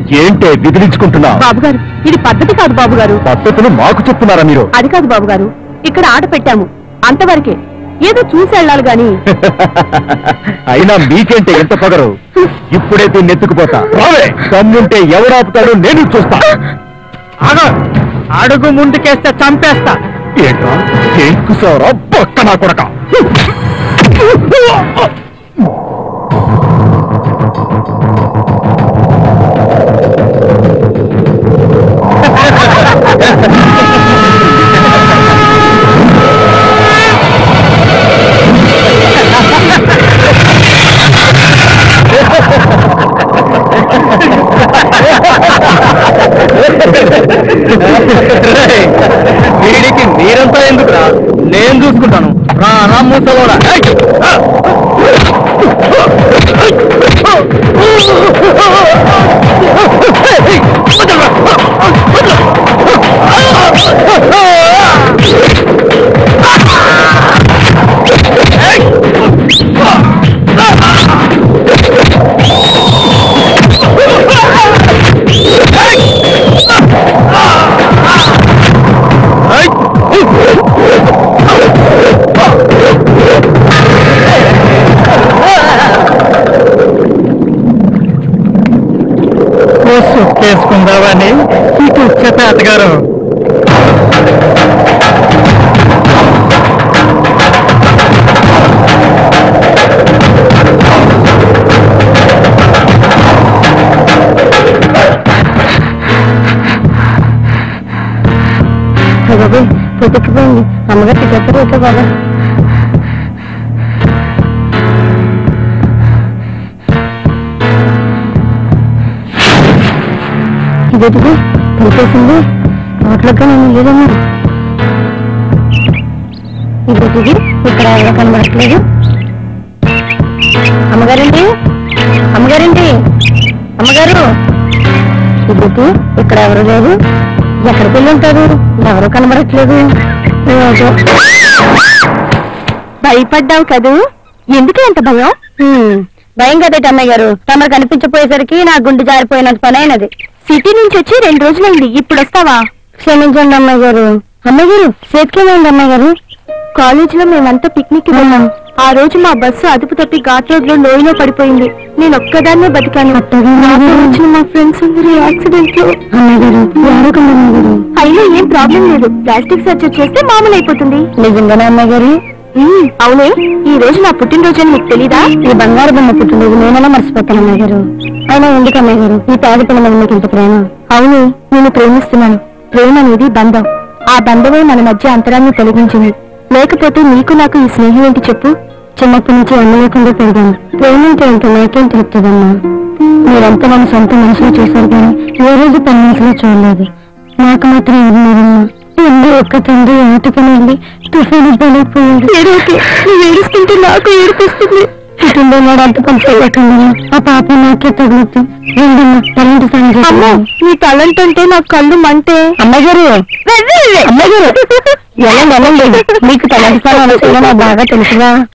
ఏంటే విదిలించుకుంటున్నా బాబు గారు ఇది పద్ధతి కాదు బాబు గారు పద్ధతులు మాకు చెప్తున్నారా మీరు అది కాదు బాబు గారు ఇక్కడ ఆట పెట్టాము అంతవరకే ఏదో చూసి వెళ్ళాలి గాని అయినా మీకేంటే ఎంత పగరు ఇప్పుడే దీన్ని ఎత్తుకుపోతా రావే దమ్ముంటే ఎవరాపుతాడో నేను చూస్తా అడుగు ముందుకేస్తే చంపేస్తా ఏంట్రా ఏం కుసావరా పక్క నా కొడక వీడికి మీరంతా ఎందుకురా నేను చూసుకుంటాను రా రా మూసలోడా చేసుకుందామని ఇటు వచ్చే తాతగారు బాబు పొద్దుకుపోయింది అమ్మగారు చెప్పలేదు బాబా ఇదేంటిది తెలిసేసింది నోట్లోకి నేను లేదన్నా ఇదేంటిది ఇక్కడ ఎవరో కనబడట్లేదు అమ్మగారండి అమ్మగారండి అమ్మగారు ఇదేంటి ఇక్కడ ఎవరు లేరు ఎక్కడికి వెళ్ళి ఉంటారు ఎవరు కనబడట్లేదు ఏమిటో. భయపడ్డావు కదూ ఎందుకు ఎంత భయం భయం కదట అమ్మాయి గారు తమరు కనిపించపోయేసరికి నా గుండె జారిపోయినంత పని అయినది సిటీ నుంచి వచ్చి రెండు రోజులైంది ఇప్పుడు వస్తావా క్షమించండి అమ్మాయి గారు అమ్మాయి గారు సేత్కేమైంది అమ్మాయి గారు కాలేజీలో మేమంతా పిక్నిక్ వెళ్ళాం ఆ రోజు మా బస్సు అదుపు తప్పి ఘాట్ రోడ్ లో లోయలో పడిపోయింది నేను ఒక్కదాన్నే బతికాను నాతో వచ్చిన మా ఫ్రెండ్స్ అందరూ యాక్సిడెంట్ లో అయినా ఏం ప్రాబ్లం లేదు ప్లాస్టిక్ సర్జరీ చేస్తే మామూలు అయిపోతుంది నిజంగానే అమ్మాయి గారు అవునే ఈ రోజు నా పుట్టినరోజు అని నీకు తెలీదా ఈ బంగారు బొమ్మ పుట్టినరోజు నేనైనా మర్చిపోతాను అమ్మాయి గారు అయినా ఎందుకు అమ్మాయి గారు ఈ పేద పిల్లల మీద మీకు ఇంత ప్రేమ అవును నేను ప్రేమిస్తున్నాను ప్రేమ అనేది బంధం ఆ బంధమే మన మధ్య అంతరాన్ని తొలగించింది లేకపోతే నీకు నాకు ఈ స్నేహం ఏంటి చెప్పు చిన్నప్పటి నుంచి అన్నయ్యకుండా పెరిగాను ప్రేమ అంటే ఏంటో నాకేం తెలుస్తుందమ్మా మీరంతా మన సొంత మనుషులు చూశారు కానీ ఏ రోజు పని మనుషులు చూడలేదు నాకు మాత్రం ఎవరున్నారమ్మా ఎందు ఒక్క తండ్రి ఆటకని వెళ్ళి తుఫాను బలైపోయాడు నువ్వు ఏడుస్తుంటే నాకు ఏడుపిస్తుంది కుటుంబం వాడు అంత పంచుకోకుండా ఆ పాప నాకే తగులుతుంది వెళ్ళమ్మా తలంటి సాయం నీ తలంట్ అంటే నా కళ్ళు మంటే అమ్మగారు అమ్మగారు వెళ్ళండి వెళ్ళండి మీకు తలంటి సాయం బాగా తెలుసుగా